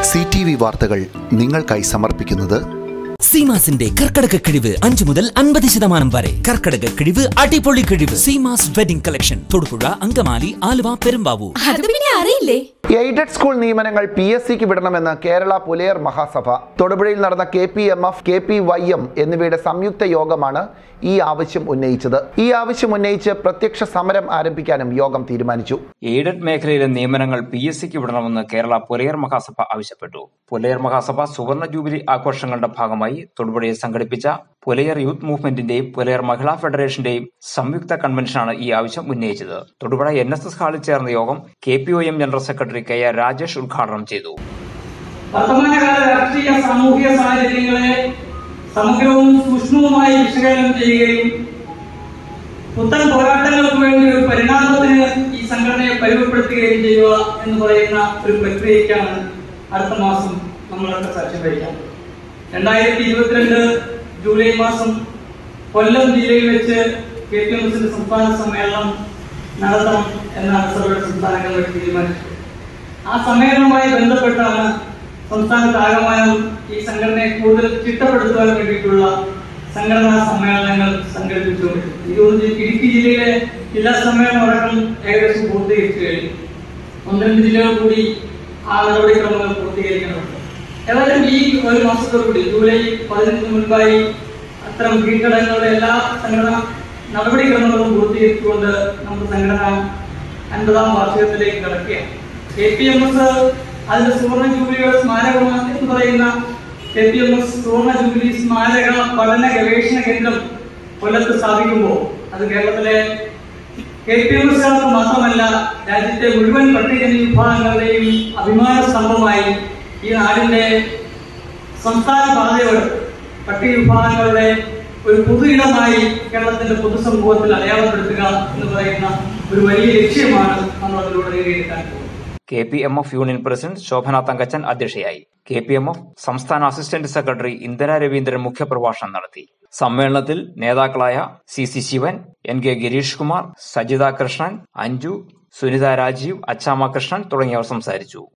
C T V വാർത്തകൾ നിങ്ങൾക്കായി സമർപ്പിക്കുന്നത് സീമാസിന്റെ കർക്കടക കിഴിവ് അഞ്ചു മുതൽ അൻപത് ശതമാനം വരെ കർക്കടക കിഴിവ് അടിപൊളി കിഴിവ് സീമാസ് വെഡിംഗ് കളക്ഷൻ തൊടുപുഴ അങ്കമാലി ആലുവ പെരുമ്പാവൂർ അത് പിന്നെ അറിയില്ലേ എയ്ഡഡ് സ്കൂൾ നിയമനങ്ങൾ പി എസ് സിക്ക് വിടണമെന്ന് കേരള പുലയർ മഹാസഭ തൊടുപുഴയിൽ നടന്ന K P M F K P Y M എന്നിവയുടെ സംയുക്ത യോഗമാണ് ഈ ആവശ്യം ഉന്നയിച്ചത് ഈ ആവശ്യം ഉന്നയിച്ച് പ്രത്യക്ഷ സമരം ആരംഭിക്കാനും യോഗം തീരുമാനിച്ചു എയ്ഡഡ് മേഖലയിലെ നിയമനങ്ങൾ പി എസ് സിക്ക് വിടണമെന്ന് കേരള പുലയർ മഹാസഭ ആവശ്യപ്പെട്ടു പുലയർ മഹാസഭ സുവർണ ജൂബിലി ആഘോഷങ്ങളുടെ ഭാഗമായി തൊടുപുഴയിൽ സംഘടിപ്പിച്ച പുലയർ യൂത്ത് മൂവ്മെന്റിന്റെയും പുലയർ മഹിളാ ഫെഡറേഷന്റെയും സംയുക്ത കൺവെൻഷനാണ് ഈ ആവശ്യം ഉന്നയിച്ചത് തൊടുപുഴ എൻ എസ് എസ് ഹാളിൽ ചേർന്ന യോഗം K P O M general secretary K R Rajesh ഉദ്ഘാടനം ചെയ്തു വർത്തമാനകാല രാഷ്ട്രീയ സാമൂഹിക സാഹചര്യങ്ങളെ സമഗ്രവും സൂക്ഷ്മവുമായി വിശകലനം ചെയ്യുകയും പുത്തൻ പോരാട്ടങ്ങൾക്ക് വേണ്ടി ഒരു പരിണാമത്തിന് ഈ സംഘടനയെ പരിമപ്പെടുത്തുകയും ചെയ്യുക എന്ന് പറയുന്ന ഒരു പ്രക്രിയയ്ക്കാണ് അടുത്ത മാസം നമ്മളൊക്കെ സാക്ഷ്യം വഹിക്കാം രണ്ടായിരത്തി ഇരുപത്തിരണ്ട് ജൂലൈ മാസം കൊല്ലം ജില്ലയിൽ വെച്ച് കെ പി എം എസിന്റെ സംസ്ഥാന സമ്മേളനം നടത്തണം എന്നാണ് സഭയുടെ സംസ്ഥാന കമ്മിറ്റി തീരുമാനിച്ചത് ആ സമ്മേളനവുമായി ബന്ധപ്പെട്ടാണ് സംസ്ഥാനത്ത് ആകമാനം ഈ സംഘടനയെ കൂടുതൽ ചിട്ടപ്പെടുത്തുവാൻ വേണ്ടിയിട്ടുള്ള സംഘടനാ സമ്മേളനങ്ങൾ സംഘടിപ്പിച്ചുകൊണ്ടിരിക്കുന്നത് ഇരുപത് ഇടുക്കി ജില്ലയിലെ ജില്ലാ സമ്മേളനം അടക്കം ഏകദേശം പൂർത്തീകരിച്ചു കഴിഞ്ഞു ഒന്ന് രണ്ട് ജില്ലകൾ കൂടി ആ നടപടിക്രമങ്ങൾ പൂർത്തീകരിക്കുന്നുണ്ട് ഏതായാലും ഈ ഒരു മാസത്തോടുകൂടി ജൂലൈ പതിനഞ്ചിന് മുൻപായി അത്തരം കീഴ്ഘടകങ്ങളുടെ എല്ലാ സംഘടനാ നടപടിക്രമങ്ങളും പൂർത്തീകരിച്ചുകൊണ്ട് നമ്മുടെ സംഘടന അൻപതാം വാർഷികത്തിലേക്ക് കടക്കുകയാണ് കെ പി എം എസ് അതിന്റെ സുവർണ ജൂബിലിയുടെ സ്മാരകമാണ് എന്ന് പറയുന്ന കെ പി എം എസ് സുവർണ ജൂബിലി സ്മാരക പഠന ഗവേഷണ കേന്ദ്രം കൊല്ലത്ത് സ്ഥാപിക്കുമ്പോൾ അത് കേരളത്തിലെ കെ പി എം എസ്കാർക്ക് മാത്രമല്ല രാജ്യത്തെ മുഴുവൻ പട്ടികജന വിഭാഗങ്ങളുടെയും അഭിമാന സ്തംഭമായി ഈ നാടിന്റെ സംസ്ഥാന പാതയോട് പട്ടിക വിഭാഗങ്ങളുടെ ഒരു പൊതു ഇടമായി കേരളത്തിന്റെ പൊതുസമൂഹത്തിൽ അടയാളപ്പെടുത്തുക എന്ന് പറയുന്ന ഒരു വലിയ ലക്ഷ്യമാണ് നമ്മൾ അതിലൂടെ നേടിയെടുക്കാൻ പോകുന്നത് K P M F union president Shobhana Thankachan അധ്യക്ഷയായി കെ പി എം എഫ് സംസ്ഥാന അസിസ്റ്റന്റ് സെക്രട്ടറി ഇന്ദിര രവീന്ദ്രൻ മുഖ്യപ്രഭാഷണം നടത്തി സമ്മേളനത്തിൽ നേതാക്കളായ C C Sivan N K Gireesh Kumar Sajitha Krishnan Anju Sunitha Rajeev Achamma Krishnan തുടങ്ങിയവർ സംസാരിച്ചു